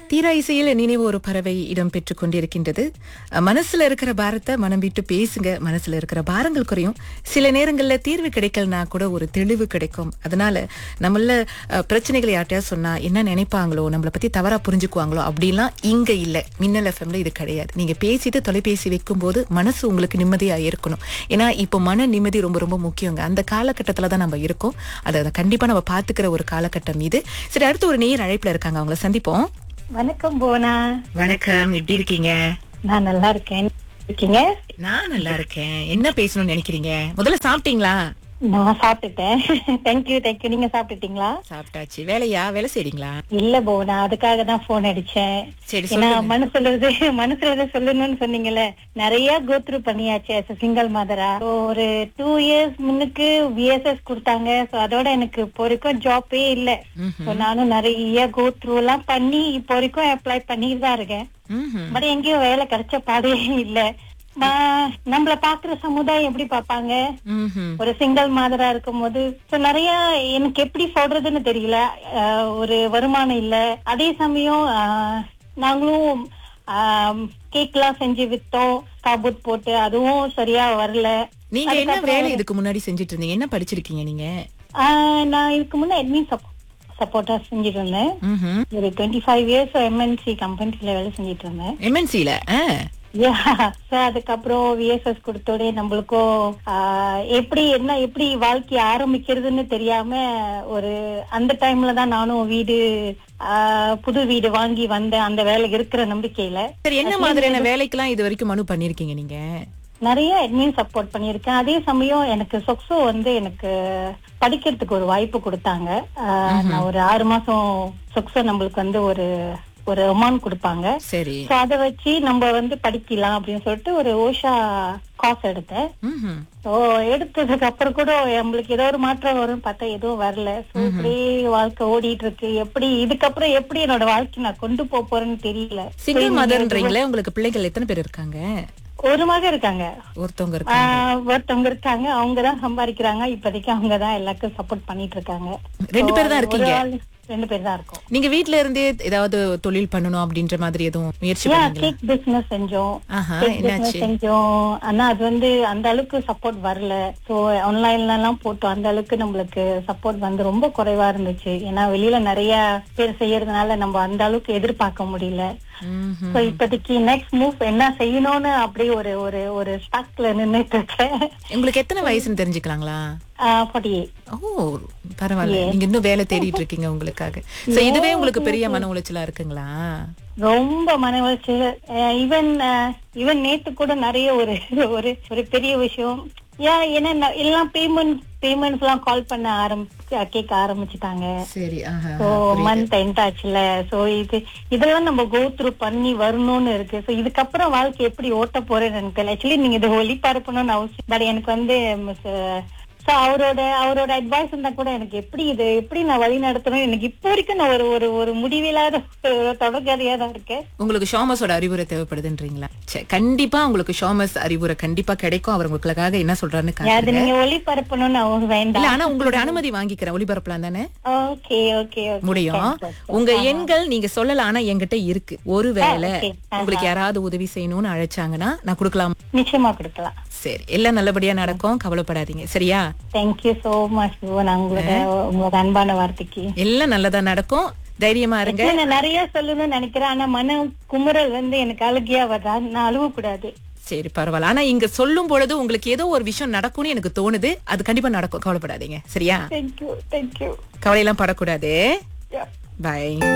தீரா இசையில் நினைவு ஒரு பறவை இடம் பெற்றுக் கொண்டிருக்கின்றது அஹ், மனசுல இருக்கிற பாரத்தை மனம் விட்டு பேசுங்க மனசுல இருக்கிற பாரங்கள் குறையும் சில நேரங்கள்ல தீர்வு கிடைக்கலனா கூட ஒரு தெளிவு கிடைக்கும் அதனால நம்மள அஹ், பிரச்சனைகளை யார்ட்டையா சொன்னா என்ன நினைப்பாங்களோ நம்மளை பத்தி தவறா புரிஞ்சுக்குவாங்களோ அப்படிலாம் இங்க இல்ல மின்னல் எஃப்எம்ல இது கிடையாது நீங்க பேசிட்டு தொலைபேசி வைக்கும்போது மனசு உங்களுக்கு நிம்மதியா இருக்கணும் ஏன்னா இப்போ மன நிம்மதி ரொம்ப ரொம்ப முக்கியங்க அந்த காலகட்டத்துல தான் நம்ம இருக்கோம் அதை அதை கண்டிப்பா நம்ம பாத்துக்கிற ஒரு காலகட்டம் இது சரி அடுத்து ஒரு நேர் அழைப்புல இருக்காங்க அவங்கள சந்திப்போம் வணக்கம் போனா வணக்கம் எப்படி இருக்கீங்க நான் நல்லா இருக்கேன் இருக்கீங்க நான் நல்லா இருக்கேன் என்ன பேசணும்னு நினைக்கிறீங்க முதல்ல சாப்பிட்டீங்களா நான் சாப்பிட்டுட்டேன் தேங்க்யூ தேங்க்யூ நீங்க சாப்பிட்டுட்டீங்களா சாப்பிட்டாச்சு வேலையா வேலை செய்றீங்களா இல்ல போனா அதுக்காக தான் போன் அடிச்சேன் சரி ஏன்னா சொல்லுங்க மனசுல இருந்து மனசுல இருந்து சொல்லணும்னு சொன்னீங்கல்ல நிறைய கோத்ரூ பண்ணியாச்சு as a சிங்கிள் மதரா ஒரு டூ இயர்ஸ் முன்னுக்கு விஎஸ்எஸ் கொடுத்தாங்க சோ அதோட எனக்கு இப்போ வரைக்கும் ஜாப்பே இல்ல ம்ஹும். So நானும் நிறைய கோத்ரூ எல்லாம் பண்ணி இப்போ வரைக்கும் அப்ளை பண்ணிட்டு தான் இருக்கேன் ம்ஹும். பட் எங்கேயும் வேலை கிடைச்ச பாடே இல்ல ம- நம்மள பாக்குற சமுதாயம் எப்படி பாப்பாங்க ம்ஹும். ஒரு சிங்கிள் மாதரா இருக்கும் போது so நிறைய எனக்கு எப்படி சொல்றதுன்னு தெரியல அஹ், ஒரு வருமானம் இல்ல அதே சமயம் அஹ், நாங்களும் கேக் எல்லாம் செஞ்சு வித்தோம் காபூத் போட்டு அதுவும் சரியா வரல நீங்க என்ன வேலை இதுக்கு முன்னாடி செஞ்சுட்டு இருந்தீங்க என்ன படிச்சிருக்கீங்க நீங்க அஹ், நான் இதுக்கு முன்ன அட்மின் சப்போர்ட்டா செஞ்சுட்டு இருந்தேன் ம்ஹும். ஒரு டுவெண்ட்டி ஃபைவ் இயர்ஸ் எம்என்சி கம்பெனில வேலை செஞ்சுட்டு இருந்தேன் எம்என்சில So, அதுக்கப்புறம் விஎஸ்எஸ் கொடுத்தோடே நம்மளுக்கும் ஆஹ், எப்படி என்ன எப்படி வாழ்க்கை ஆரம்பிக்கிறதுன்னு தெரியாம ஒரு அந்த டைம்ல தான் நானும் வீடு ஆஹ், புது வீடு வாங்கி வந்தேன் அந்த வேலை இருக்கிற நம்பிக்கையில சரி என்ன மாதிரியான வேலைக்கெல்லாம் இது வரைக்கும் மனு பண்ணிருக்கீங்க நீங்க நிறைய அட்மின் சப்போர்ட் பண்ணியிருக்கேன் அதே சமயம் எனக்கு சொக்ஸோ வந்து எனக்கு படிக்கிறதுக்கு ஒரு வாய்ப்பு கொடுத்தாங்க ஆஹ், நான் ஒரு ஆறு மாசம் சொக்ஸோ நம்மளுக்கு வந்து ஒரு ஒரு அமௌண்ட் கொடுப்பாங்க சரி சோ அத வச்சு நம்ம வந்து படிக்கலாம் அப்படின்னு சொல்லிட்டு ஒரு ஓஷா காசு எடுத்தேன் ம்ஹும். சோ எடுத்ததுக்கு அப்புறம் கூட நம்மளுக்கு ஏதோ ஒரு மாற்றம் வரும்னு பார்த்தா எதுவும் வரல சோ இப்படியே வாழ்க்கை ஓடிட்டு இருக்கு எப்படி இதுக்கப்புறம் எப்படி என்னோட வாழ்க்கை நான் கொண்டு போக போறேன்னு தெரியல சிங்கிள் மதர்ன்றீங்களே உங்களுக்கு பிள்ளைகள் எத்தனை பேர் இருக்காங்க ஒரு மக இருக்காங்க ஒருத்தவங்க இருக்காங்க ஆஹ் ஒருத்தவங்க இருக்காங்க அவங்க தான் சம்பாதிக்கிறாங்க இப்போதைக்கு அவங்க தான் எல்லாருக்கும் சப்போர்ட் பண்ணிட்டு இருக்காங்க ரெண்டு பேர் தான் ஒரு இருக்கீங்க ஆள் ரெண்டு பேர் தான் இருக்கோம் நீங்க வீட்ல இருந்தே ஏதாவது தொழில் பண்ணணும் அப்படின்ற மாதிரி எதுவும் முயற்சி பண்ணீங்களா கேக் பிசினஸ் செஞ்சோம் ஆஹா Cake business என்னாச்சு செஞ்சோம் ஆனா அது வந்து அந்த அளவுக்கு சப்போர்ட் வரல சோ ஆன்லைன்ல எல்லாம் போட்டோம் அந்த அளவுக்கு நம்மளுக்கு சப்போர்ட் வந்து ரொம்ப குறைவா இருந்துச்சு ஏன்னா வெளியில நிறைய பேர் செய்யறதுனால நம்ம அந்த அளவுக்கு எதிர்பார்க்க முடியல ம்ஹும். சோ இப்போதைக்கு நெக்ஸ்ட் மூவ் என்ன செய்யணும்னு அப்படியே ஒரு ஒரு ஒரு ஸ்டாக்ல நின்னுட்டு இருக்கேன் உங்களுக்கு எத்தனை வயசுன்னு தெரிஞ்சுக்கலாங்களா ஃபார்ட்டி ஓ பரவாயில்ல நீங்க இன்னும் வேலை தேடிட்டு இருக்கீங்க உங்களுக்காக சோ இதுவே உங்களுக்கு பெரிய மன உளைச்சலா இருக்குங்களா ரொம்ப மன உளைச்சல் ஈவன் ஈவன் நேத்து கூட நிறைய ஒரு ஒரு ஒரு பெரிய விஷயம் ஏன் ஏன்னா நான் எல்லாம் பேமெண்ட் பேமெண்ட்ஸ் எல்லாம் கால் பண்ண ஆரம்பிச்சு கேட்க ஆரம்பிச்சுட்டாங்க சரி ஆஹா சோ மந்த் எண்ட் ஆச்சுல சோ இது இதெல்லாம் நம்ம கோ த்ரூ பண்ணி வரணும்னு இருக்கு சோ இதுக்கப்புறம் வாழ்க்கை எப்படி ஓட்ட போறேன்னு எனக்கு தெரியல ஆக்சுவலி நீங்க இதை ஒளிபரப்பணும்னு அவசியம் பட் எனக்கு வந்து சோ அவரோட அவரோட அட்வைஸ் இருந்தா கூட எனக்கு எப்படி இது எப்படி நான் வழி நடத்தணும் எனக்கு இப்போ வரைக்கும் நான் ஒரு ஒரு ஒரு முடிவில்லாத ஒரு தொடர்கதையா தான் இருக்கேன் உங்களுக்கு ஷாமஸோட அறிவுரை தேவைப்படுதுன்றீங்களா சரி கண்டிப்பா உங்களுக்கு ஷாமஸ் அறிவுரை கண்டிப்பா கிடைக்கும் அவர் உங்களுக்காக என்ன சொல்றாருன்னு அது காட்டுங்க. நீங்க ஒளிபரப்பணும்னு அவங்க இல்ல வேண்டாம் ஆனா உங்களோட அனுமதி வாங்கிக்கிறேன் ஒளிபரப்பலாம் தானே ஓகே ஓகே முடியும் உங்க எண்கள் நீங்க சொல்லலாம் ஆனா என்கிட்ட இருக்கு ஒருவேளை okay. உங்களுக்கு யாராவது உதவி செய்யணும்னு அழைச்சாங்கன்னா நான் கொடுக்கலாம் நிச்சயமா கொடுக்கலாம் சரி எல்லாம் நல்லபடியா நடக்கும் கவலைப்படாதீங்க சரியா தேங்க்யூ சோ மச் நான் உங்களோட உங்களோட அன்பான வார்த்தைக்கு எல்லாம் நல்லதா நடக்கும் தைரியமா இருங்க Actually, நான் நிறைய சொல்லணும்னு நினைக்கிறேன் ஆனா மன குமுறல் வந்து எனக்கு அழுகியா வர்றா நான் அழுவ கூடாது சரி பரவாயில்ல ஆனா இங்க சொல்லும் பொழுது உங்களுக்கு ஏதோ ஒரு விஷயம் நடக்கும்னு எனக்கு தோணுது அது கண்டிப்பா நடக்கும் கவலைப்படாதீங்க சரியா தேங்க்யூ தேங்க்யூ கவலையெல்லாம் படக்கூடாது பை